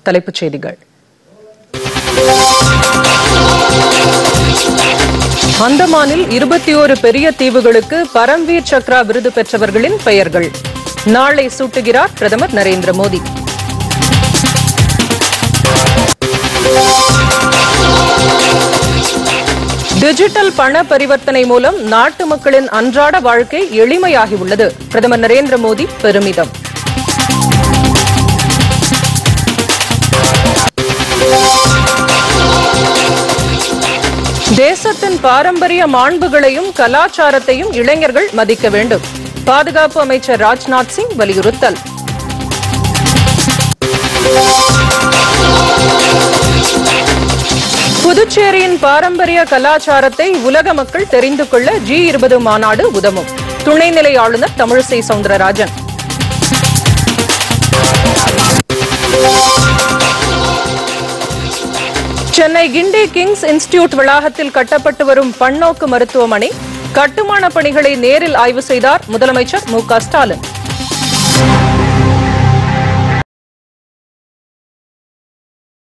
தலைப்புச் செய்திகள் அந்தமானில் இருபத்தி ஓரு பெரிய தீவுகளுக்கு பரம்வீர் சக்ரா விருது பெற்றவர்களின் பெயர்கள் நாளை சூட்டுகிறார் பிரதமர் நரேந்திர மோடி டிஜிட்டல் பண பரிவர்த்தனை மூலம் நாட்டு மக்களின் அன்றாட வாழ்க்கை எளிமையாகியுள்ளது பிரதமர் நரேந்திர மோடி பெருமிதம் தேசத்தின் பாரம்பரிய மாண்புகளையும் கலாச்சாரத்தையும் இளைஞர்கள் மதிக்க வேண்டும் பாதுகாப்பு அமைச்சர் ராஜ்நாத் சிங் வலியுறுத்தல் புதுச்சேரியின் பாரம்பரிய கலாச்சாரத்தை உலக மக்கள் தெரிந்து கொள்ள ஜி இருபது மாநாடு உதவும் துணைநிலை ஆளுநர் தமிழிசை சவுந்தரராஜன் சென்னை கிண்டி கிங்ஸ் இன்ஸ்டிடியூட் வளாகத்தில் கட்டப்பட்டு வரும் பன்னோக்கு மருத்துவமனை கட்டுமான பணிகளை நேரில் ஆய்வு செய்தார் முதலமைச்சர் மு க ஸ்டாலின்